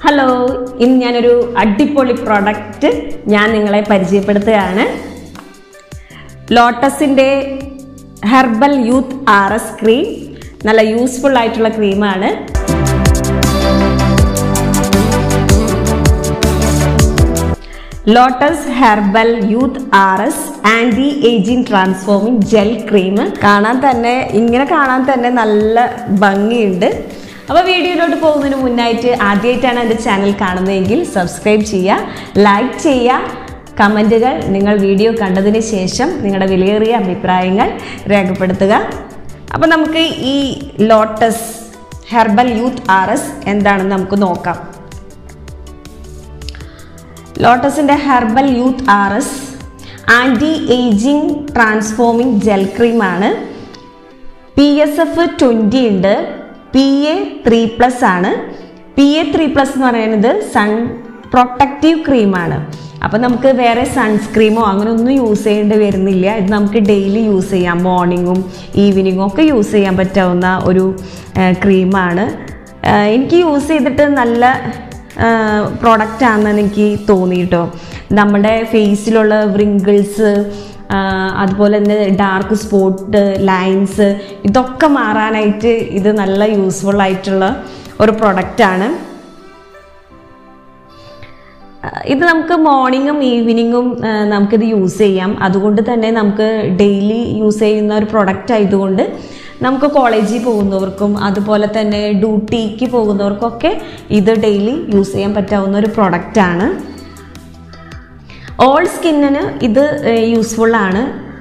hello ഇന്ന് ഞാനൊരു അടിപൊളി പ്രൊഡക്റ്റ് ഞാൻ നിങ്ങളെ പരിചയപ്പെടുത്തുകയാണ് ലോട്ടസിൻ്റെ herbal youth R S cream നല്ല യൂസ്ഫുൾ ആയിട്ടുള്ള ക്രീമാണ് Lotus herbal youth R S anti ageing transforming gel cream കാണാൻ തന്നെ ഇങ്ങനെ കാണാൻ തന്നെ നല്ല ഭംഗിയുണ്ട് അപ്പോൾ വീഡിയോയിലോട്ട് പോകുന്നതിന് മുന്നായിട്ട് ആദ്യമായിട്ടാണ് എൻ്റെ ചാനൽ കാണുന്നതെങ്കിൽ സബ്സ്ക്രൈബ് ചെയ്യുക ലൈക്ക് ചെയ്യുക കമൻറ്റുകൾ നിങ്ങൾ വീഡിയോ കണ്ടതിന് ശേഷം നിങ്ങളുടെ വിലയേറിയ അഭിപ്രായങ്ങൾ രേഖപ്പെടുത്തുക അപ്പോൾ നമുക്ക് ഈ Lotus herbal youth R S എന്താണെന്ന് നമുക്ക് നോക്കാം ലോട്ടസിൻ്റെ herbal youth R S anti ageing transforming gel ക്രീമാണ് പി എസ് എഫ് ട്വൻറ്റി ഉണ്ട് പി എ ത്രീ പ്ലസ് ആണ് പി എ ത്രീ പ്ലസ് എന്ന് പറയുന്നത് സൺ പ്രൊട്ടക്റ്റീവ് ക്രീമാണ് അപ്പം നമുക്ക് വേറെ സൺസ്ക്രീമോ അങ്ങനെ ഒന്നും യൂസ് ചെയ്യേണ്ടി വരുന്നില്ല ഇത് നമുക്ക് ഡെയിലി യൂസ് ചെയ്യാം മോർണിംഗും ഈവനിങ്ങും ഒക്കെ യൂസ് ചെയ്യാൻ പറ്റാവുന്ന ഒരു ക്രീമാണ് എനിക്ക് യൂസ് ചെയ്തിട്ട് നല്ല പ്രോഡക്റ്റ് ആണെന്ന് എനിക്ക് തോന്നി കേട്ടോ നമ്മുടെ ഫേസിലുള്ള വ്രിങ്കിൾസ് അതുപോലെ തന്നെ ഡാർക്ക് സ്പോട്ട് ലൈൻസ് ഇതൊക്കെ മാറാനായിട്ട് ഇത് നല്ല യൂസ്ഫുൾ ആയിട്ടുള്ള ഒരു പ്രൊഡക്റ്റാണ് ഇത് നമുക്ക് മോർണിംഗും ഈവനിങ്ങും നമുക്കിത് യൂസ് ചെയ്യാം അതുകൊണ്ട് തന്നെ നമുക്ക് ഡെയിലി യൂസ് ചെയ്യുന്ന ഒരു പ്രൊഡക്റ്റ് ആയതുകൊണ്ട് നമുക്ക് കോളേജിൽ പോകുന്നവർക്കും അതുപോലെ തന്നെ ഡ്യൂട്ടിക്ക് പോകുന്നവർക്കൊക്കെ ഇത് ഡെയിലി യൂസ് ചെയ്യാൻ പറ്റാവുന്ന ഒരു പ്രൊഡക്റ്റാണ് ഓൾ സ്കിന്നിന് ഇത് യൂസ്ഫുൾ ആണ്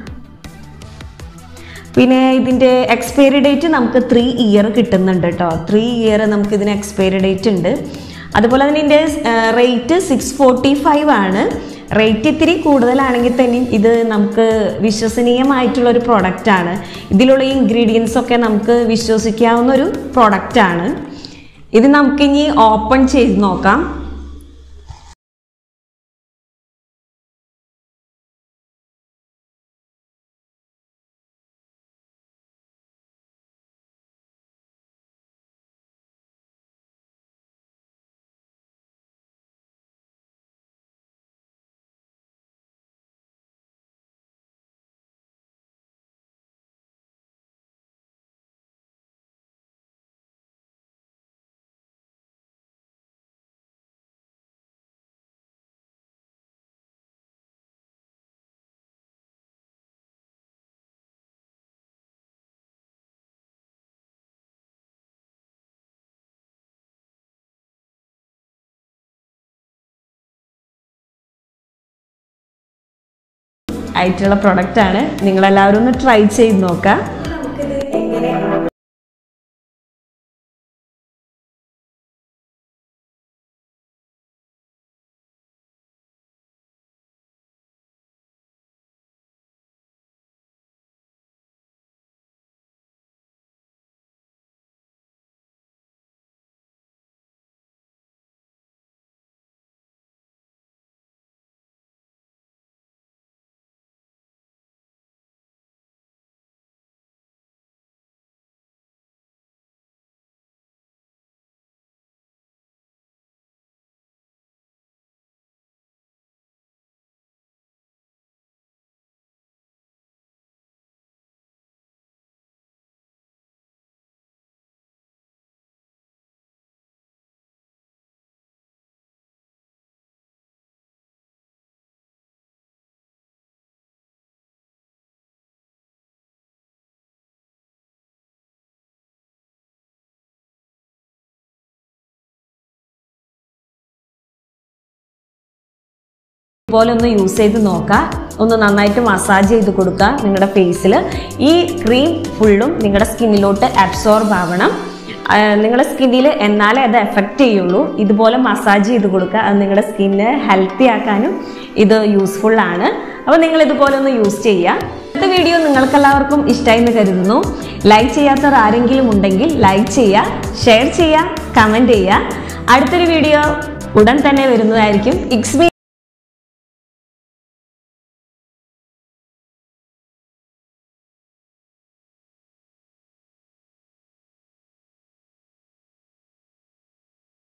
പിന്നെ ഇതിൻ്റെ എക്സ്പയറി ഡേറ്റ് നമുക്ക് ത്രീ ഇയർ കിട്ടുന്നുണ്ട് കേട്ടോ ത്രീ ഇയർ നമുക്ക് ഇതിന് എക്സ്പയറി ഡേറ്റ് ഉണ്ട് അതുപോലെ തന്നെ ഇതിൻ്റെ റേറ്റ് സിക്സ് ഫോർട്ടി ഫൈവ് ആണ് റേറ്റ് ഇത്തിരി കൂടുതലാണെങ്കിൽ തന്നെ ഇത് നമുക്ക് വിശ്വസനീയമായിട്ടുള്ള ഒരു പ്രൊഡക്റ്റാണ് ഇതിലുള്ള ഇൻഗ്രീഡിയൻസ് ഒക്കെ നമുക്ക് വിശ്വസിക്കാവുന്ന ഒരു പ്രൊഡക്റ്റാണ് ഇത് നമുക്കിനി ഓപ്പൺ ചെയ്ത് നോക്കാം ആയിട്ടുള്ള പ്രൊഡക്റ്റാണ് നിങ്ങളെല്ലാവരും ഒന്ന് ട്രൈ ചെയ്ത് നോക്കാം ഇതുപോലെ ഒന്ന് യൂസ് ചെയ്ത് നോക്കുക ഒന്ന് നന്നായിട്ട് മസാജ് ചെയ്ത് കൊടുക്കുക നിങ്ങളുടെ ഫേസിൽ ഈ ക്രീം ഫുള്ളും നിങ്ങളുടെ സ്കിന്നിലോട്ട് അബ്സോർബ് ആവണം നിങ്ങളുടെ സ്കിന്നിൽ എന്നാലേ അത് എഫക്റ്റ് ചെയ്യുള്ളൂ ഇതുപോലെ മസാജ് ചെയ്ത് കൊടുക്കുക അത് നിങ്ങളുടെ സ്കിന്ന് ഹെൽത്തി ആക്കാനും ഇത് യൂസ്ഫുൾ ആണ് അപ്പോൾ നിങ്ങൾ ഇതുപോലെ ഒന്ന് യൂസ് ചെയ്യുക അടുത്ത വീഡിയോ നിങ്ങൾക്കെല്ലാവർക്കും ഇഷ്ടമായി എന്ന് കരുതുന്നു ലൈക്ക് ചെയ്യാത്തവർ ആരെങ്കിലും ഉണ്ടെങ്കിൽ ലൈക്ക് ചെയ്യുക ഷെയർ ചെയ്യുക കമൻറ്റ് ചെയ്യുക അടുത്തൊരു വീഡിയോ ഉടൻ തന്നെ വരുന്നതായിരിക്കും ഇക്സ്